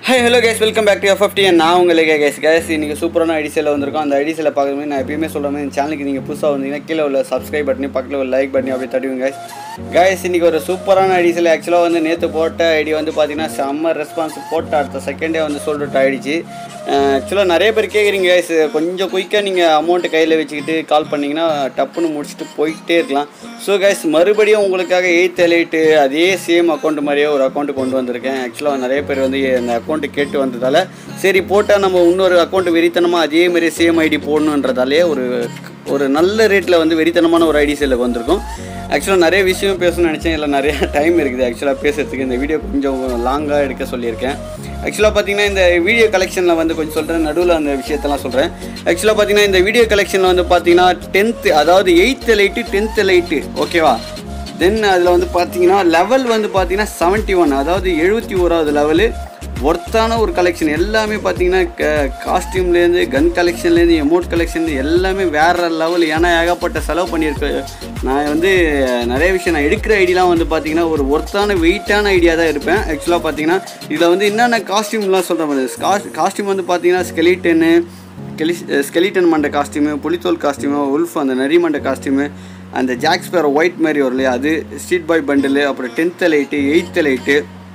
high hello guys welcome back to FFT நான் உங்களுக்கு case case இன்றைக்கி சூப்பரான ஐடிசியில் வந்திருக்கோம் அந்த ஐடிசியில் பார்க்குற மாதிரி நான் எப்பயுமே சொல்கிற மாதிரி இந்த சேனலுக்கு நீங்கள் புதுசாக வந்தீங்கன்னா கீழே உள்ள சப்ஸ்கிரைப் பட்டனி பக்கத்தில் உள்ள லைக் பண்ணி அப்படியே தட்டுவீங்க கேஸ் கேஸ் இன்றைக்கி ஒரு சூப்பரான ஐடிசியில் ஆக்சுவலாக வந்து நேற்று போட்ட ஐடி வந்து பார்த்தீங்கன்னா செம்ம ரெஸ்பான்ஸ் போட்ட அடுத்த செகண்டே வந்து சொல்லிட்டு ஆயிடுச்சு ஆக்சுவலாக நிறைய பேர் கேட்குறீங்க கேஸ் கொஞ்சம் குயிக்காக நீங்கள் அமௌண்ட்டு கையில் வச்சுக்கிட்டு கால் பண்ணிங்கன்னா டப்புன்னு முடிச்சுட்டு போயிட்டே இருக்கலாம் ஸோ கைஸ் மறுபடியும் உங்களுக்காக எயித் எலைட்டு அதே சேம் அக்கௌண்ட் மாதிரியே ஒரு அக்கௌண்ட் கொண்டு வந்திருக்கேன் ஆக்சுவலாக நிறைய பேர் வந்து அந்த அக்கௌண்ட்டு கேட்டு வந்ததால் சரி போட்டால் நம்ம இன்னொரு அக்கௌண்ட் வெறித்தனமாக அதே மாதிரி சேம் ஐடி போடணுன்றதாலே ஒரு ஒரு நல்ல ரேட்டில் வந்து வெறித்தனமான ஒரு ஐடி சேலுக்கு வந்திருக்கும் ஆக்சுவலாக நிறைய விஷயம் பேசணும்னு நினச்சேன் இல்லை நிறைய டைம் இருக்குது ஆக்சுவலாக பேசுறதுக்கு இந்த வீடியோ கொஞ்சம் லாங்காக எடுக்க சொல்லியிருக்கேன் ஆக்சுவலாக பார்த்தீங்கன்னா இந்த வீடியோ கலெக்ஷனில் வந்து கொஞ்சம் சொல்கிறேன் நடுவில் அந்த விஷயத்தெல்லாம் சொல்கிறேன் ஆக்சுவலாக பார்த்தீங்கன்னா இந்த வீடியோ கலெக்ஷனில் வந்து பார்த்தீங்கன்னா டென்த்து அதாவது எயித்து லைட்டு டென்த்து லைட்டு ஓகேவா தென் அதில் வந்து பார்த்தீங்கன்னா லெவல் வந்து பார்த்தீங்கன்னா செவன்ட்டி ஒன் அதாவது எழுபத்தி ஓராவது லெவலு ஒர்த்தான ஒரு கலெக்ஷன் எல்லாமே பார்த்தீங்கன்னா க காஸ்டியூம்லேருந்து கன் கலெக்ஷன்லேருந்து எமௌண்ட் கலெக்ஷன் எல்லாமே வேறு லெவல் ஏன்னா ஏகப்பட்ட செலவு பண்ணியிருக்கு நான் வந்து நிறைய விஷயம் நான் எடுக்கிற ஐடியாலாம் வந்து பார்த்தீங்கன்னா ஒரு ஒர்த்தான வெயிட்டான ஐடியா தான் இருப்பேன் ஆக்சுவலாக பார்த்தீங்கன்னா இதில் வந்து என்னென்ன காஸ்டியூம்லாம் சொல்கிற மாதிரி காஸ்டியூம் வந்து பார்த்தீங்கன்னா ஸ்கெலிட்டனு கெலி ஸ்கெலிட்டன் மண்டை காஸ்டியூமு புலித்தோல் காஸ்டியூமு உல்ஃப் அந்த நரி மண்டை காஸ்டியூமு அந்த ஜாக்ஸ்பேர் ஒயிட் மாதிரி வரும் இல்லையா அது ஸ்ட்ரீட் பாய் பண்டிலு அப்புறம் டென்த்து லைட்டு எயித்து லைட்டு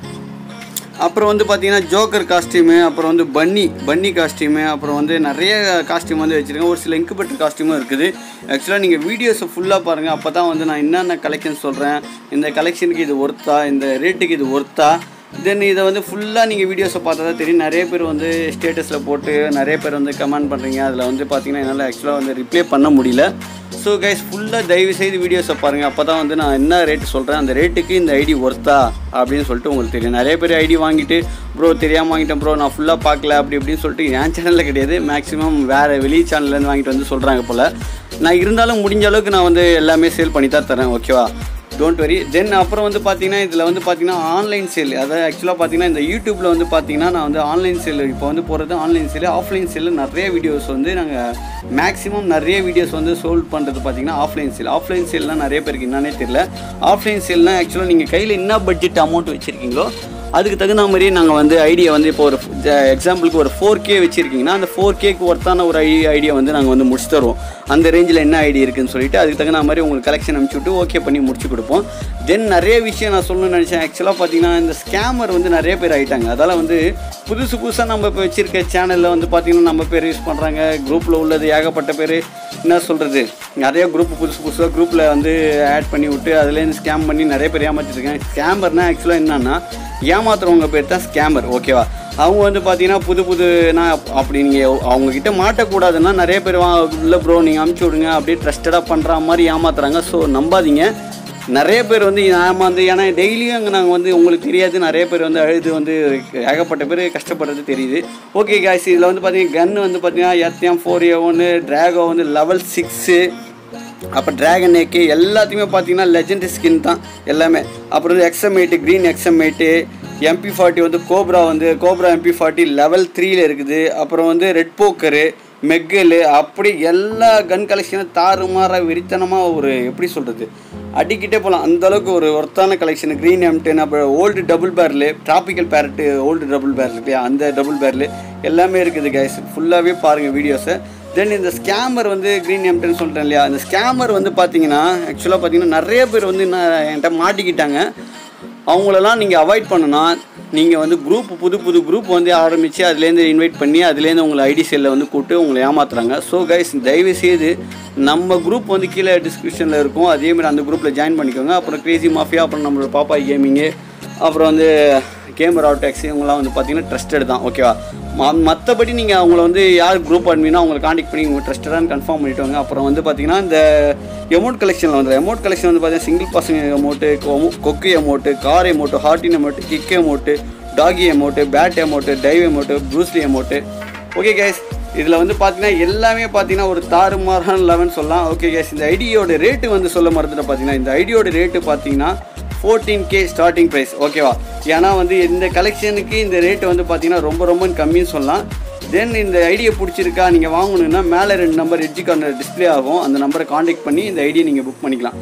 அப்புறம் வந்து பார்த்தீங்கன்னா ஜோக்கர் காஸ்டியூமு அப்புறம் வந்து பன்னி பன்னி காஸ்டியூமு அப்புறம் வந்து நிறைய காஸ்டியூம் வந்து வச்சுருக்கேன் ஒரு சில இன்குபேட்டர் காஸ்டியூமும் இருக்குது ஆக்சுவலாக நீங்கள் வீடியோஸை ஃபுல்லாக பாருங்கள் அப்போ தான் வந்து நான் என்னென்ன கலெக்ஷன் சொல்கிறேன் இந்த கலெக்ஷனுக்கு இது ஒர்த்தா இந்த ரேட்டுக்கு இது ஒர்த்தா தென் இதை வந்து ஃபுல்லாக நீங்கள் வீடியோஸை பார்த்தா தான் தெரியும் நிறைய பேர் வந்து ஸ்டேட்டஸில் போட்டு நிறைய பேர் வந்து கமெண்ட் பண்ணுறீங்க அதில் வந்து பார்த்தீங்கன்னா என்னால் ஆக்சுவலாக வந்து ரிப்ளை பண்ண முடியல ஸோ கைஸ் ஃபுல்லாக தயவு செய்து வீடியோஸை பாருங்கள் அப்போ தான் வந்து நான் என்ன ரேட்டு சொல்கிறேன் அந்த ரேட்டுக்கு இந்த ஐடி ஒர்த்தா அப்படின்னு சொல்லிட்டு உங்களுக்கு தெரியும் நிறைய பேர் ஐடி வாங்கிட்டு ப்ரோ தெரியாமல் வாங்கிட்டேன் ப்ரோ நான் ஃபுல்லாக பார்க்கல அப்படி இப்படின்னு சொல்லிட்டு என் சேனலில் கிடையாது மேக்ஸிமம் வேறு வெளி சேனல்லேருந்து வாங்கிட்டு வந்து சொல்கிறாங்க போல் நான் இருந்தாலும் முடிஞ்ச அளவுக்கு நான் வந்து எல்லாமே சேல் பண்ணி தான் தரேன் ஓகேவா டோன்ட் வரி தென் அப்புறம் வந்து பார்த்தீங்கன்னா இதில் வந்து பார்த்தீங்கன்னா ஆன்லைன் சேல் அதாவது ஆக்சுவலாக பார்த்தீங்கன்னா இந்த யூடியூப்பில் வந்து பார்த்தீங்கன்னா நான் வந்து ஆன்லைன் சேல் இப்போ வந்து போகிறது ஆன்லைன் சேல் ஆஃப்லைன் சேல் நிறைய வீடியோஸ் வந்து நாங்கள் மேக்ஸிமம் நிறைய வீடியோஸ் வந்து சோல்வ் பண்ணுறது பார்த்தீங்கன்னா ஆஃப்லைன் சேல் ஆஃப்லைன் சேல்லாம் நிறைய பேருக்கு என்னன்னே தெரியல ஆஃப்லைன் சேல்னால் ஆக்சுவலாக நீங்கள் கையில் என்ன பட்ஜெட் அமௌண்ட் வச்சுருக்கீங்களோ அதுக்கு தகுந்த மாதிரியே நாங்கள் வந்து ஐடியா வந்து இப்போ ஒரு எக்ஸாம்பிளுக்கு ஒரு ஃபோர் கே வச்சுருக்கீங்கன்னா அந்த ஃபோர் கேக்கு ஒர்த்தான ஒரு ஐ ஐடியா வந்து நாங்கள் வந்து முடிச்சு தருவோம் அந்த ரேஞ்சில் என்ன ஐடியா இருக்குன்னு சொல்லிட்டு அதுக்கு தகுந்த மாதிரி உங்களுக்கு கலெக்ஷன் அனுப்பிச்சி விட்டு ஓகே பண்ணி முடிச்சு கொடுப்போம் தென் நிறைய விஷயம் நான் சொல்லணும்னு நினச்சேன் ஆக்சுவலாக பார்த்தீங்கன்னா இந்த ஸ்கேமர் வந்து நிறைய பேர் ஆகிட்டாங்க அதால் வந்து புதுசு புதுசாக நம்ம இப்போ வச்சுருக்க சேனலில் வந்து பார்த்திங்கன்னா நம்ம பேர் யூஸ் பண்ணுறாங்க குரூப்பில் உள்ளது ஏகப்பட்ட பேர் என்ன சொல்கிறது நிறைய குரூப் புதுசு புதுசாக குரூப்பில் வந்து ஆட் பண்ணி விட்டு அதுலேருந்து ஸ்கேம் பண்ணி நிறைய பேர் ஏமாற்றிருக்கேன் ஸ்கேமர்னால் ஆக்சுவலாக என்னன்னா ஏமாத்துறவங்க பேர் தான் ஸ்கேமர் ஓகேவா அவங்க வந்து பார்த்தீங்கன்னா புது புது நான் அப்படி நீங்கள் அவங்கக்கிட்ட மாட்டக்கூடாதுன்னா நிறைய பேர் வா இல்லை ப்ரோ நீங்கள் அமுச்சு விடுங்க அப்படியே ட்ரஸ்டடாக பண்ணுற மாதிரி ஏமாத்துறாங்க ஸோ நம்பாதீங்க நிறைய பேர் வந்து ஏமாந்து ஏன்னா டெய்லியும் அங்கே நாங்கள் வந்து உங்களுக்கு தெரியாது நிறைய பேர் வந்து அழுது வந்து ஏகப்பட்ட பேர் கஷ்டப்படுறது தெரியுது ஓகே காய்ஸ் இதில் வந்து பார்த்தீங்கன்னா கன்று வந்து பார்த்தீங்கன்னா எத்தியம் ஃபோர் ஏ ஒன்று ட்ராகோ வந்து லெவல் சிக்ஸு அப்போ ட்ராகன் ஏக்கு எல்லாத்தையுமே பார்த்தீங்கன்னா லெஜெண்ட் ஸ்கின் தான் எல்லாமே அப்புறம் வந்து X M eight green X M eight MP forty வந்து கோப்ரா வந்து கோப்ரா எம்பி ஃபார்ட்டி லெவல் த்ரீல இருக்குது அப்புறம் வந்து ரெட் போக்கரு மெக்கலு அப்படி எல்லா கன் கலெக்ஷனும் தாறுமாற வெறித்தனமாக ஒரு எப்படி சொல்கிறது அடிக்கிட்டே போகலாம் அந்தளவுக்கு ஒரு ஒர்த்தான கலெக்ஷன் க்ரீன் எம் டென் அப்புறம் old double barrel tropical parrot old double barrel இல்லையா அந்த டபுள் பேர்லு எல்லாமே இருக்குது கைஸ் ஃபுல்லாகவே பாருங்கள் வீடியோஸை தென் இந்த ஸ்கேமர் வந்து க்ரீன் எம்டன் சொல்கிறேன் இல்லையா அந்த ஸ்கேமர் வந்து பார்த்தீங்கன்னா ஆக்சுவலாக பார்த்தீங்கன்னா நிறைய பேர் வந்து என்ன என்கிட்ட மாட்டிக்கிட்டாங்க அவங்களெல்லாம் நீங்கள் அவாய்ட் பண்ணுனா நீங்கள் வந்து குரூப் புது புது குரூப் வந்து ஆரம்பித்து அதுலேருந்து இன்வைட் பண்ணி அதுலேருந்து உங்களை ஐடி செல்லில் வந்து கூப்பிட்டு உங்களை ஏமாத்துறாங்க ஸோ கைஸ் தயவு செய்து நம்ம குரூப் வந்து கீழே டிஸ்கிரிப்ஷனில் இருக்கும் அதேமாதிரி அந்த குரூப்பில் ஜாயின் பண்ணிக்கோங்க அப்புறம் கிரேசி மாஃபியா அப்புறம் நம்மளோட பாப்பா கேமிங்கு அப்புறம் வந்து கேமரா டேக்ஸி இவங்களாம் வந்து பார்த்தீங்கன்னா ட்ரஸ்டட் தான் ஓகேவா மற்றபடி நீங்கள் அவங்கள வந்து யார் குரூப் அட்மினா அவங்களை காண்டாக்ட் பண்ணி உங்கள் ட்ரஸ்டடான்னு கன்ஃபார்ம் பண்ணிவிட்டு அப்புறம் வந்து பார்த்தீங்கன்னா இந்த எமௌண்ட் கலெக்ஷனில் வந்து எமௌண்ட் கலெக்ஷன் வந்து பார்த்தீங்கன்னா சிங்கிள் பசங்க எமௌண்ட்டு கொக்கு எமௌண்ட்டு கார் எமௌண்ட்டு ஹார்டின் emote kick emote doggy emote bat emote dive emote Bruce Lee emote okay guys இதில் வந்து பார்த்தீங்கன்னா எல்லாமே பார்த்தீங்கன்னா ஒரு தாறுமாறான லெவன் சொல்லலாம் ஓகே கேஸ் இந்த ஐடியோட ரேட்டு வந்து சொல்ல மறந்துட்டு பார்த்தீங்கன்னா இந்த ஐடியோட ரேட்டு பார்த்தீங்கன்னா ஃபோர்டீன் கே ஸ்டார்டிங் ப்ரைஸ் ஓகேவா ஏன்னா வந்து இந்த கலெக்ஷனுக்கு இந்த ரேட்டு வந்து பார்த்தீங்கன்னா ரொம்ப ரொம்ப கம்மின்னு சொல்லலாம் தென் இந்த ஐடியை பிடிச்சிருக்கா நீங்கள் வாங்கணுன்னா மேலே ரெண்டு நம்பர் எட்ஜி கார்னர் டிஸ்ப்ளே ஆகும் அந்த நம்பரை காண்டாக்ட் பண்ணி இந்த ஐடியை நீங்கள் புக் பண்ணிக்கலாம்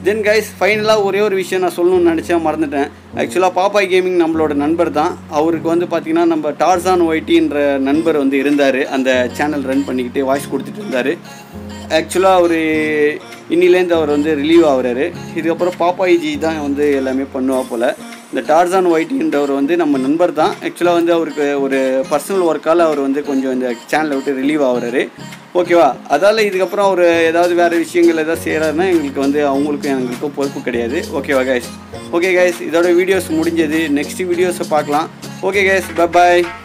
தென் கைஸ் ஃபைனலாக ஒரே ஒரு விஷயம் நான் சொல்லணும்னு நினச்சேன் மறந்துட்டேன் ஆக்சுவலாக பாப்பாய் கேமிங் நம்மளோட நண்பர் தான் அவருக்கு வந்து பார்த்தீங்கன்னா நம்ம டார்சான் ஒய்டின்ற நண்பர் வந்து இருந்தார் அந்த சேனல் ரன் பண்ணிக்கிட்டு வாய்ஸ் கொடுத்துட்டு இருந்தார் ஆக்சுவலாக அவர் இன்னிலேருந்து அவர் வந்து ரிலீவ் ஆகுறாரு இதுக்கப்புறம் பாப்பாய் ஜி தான் வந்து எல்லாமே பண்ணுவா போல் இந்த டார்சான் ஒயிட்டின்றவர் வந்து நம்ம நண்பர் தான் ஆக்சுவலாக வந்து அவருக்கு ஒரு பர்சனல் ஒர்க்கால் அவர் வந்து கொஞ்சம் இந்த சேனலை விட்டு ரிலீவ் ஆகுறாரு ஓகேவா அதால் இதுக்கப்புறம் அவர் ஏதாவது வேறு விஷயங்கள் ஏதாவது செய்கிறாருன்னா எங்களுக்கு வந்து அவங்களுக்கும் எங்களுக்கும் பொறுப்பு கிடையாது ஓகேவா கைஸ் ஓகே கைஸ் இதோட வீடியோஸ் முடிஞ்சது நெக்ஸ்ட் வீடியோஸை பார்க்கலாம் ஓகே கைஸ் பாய்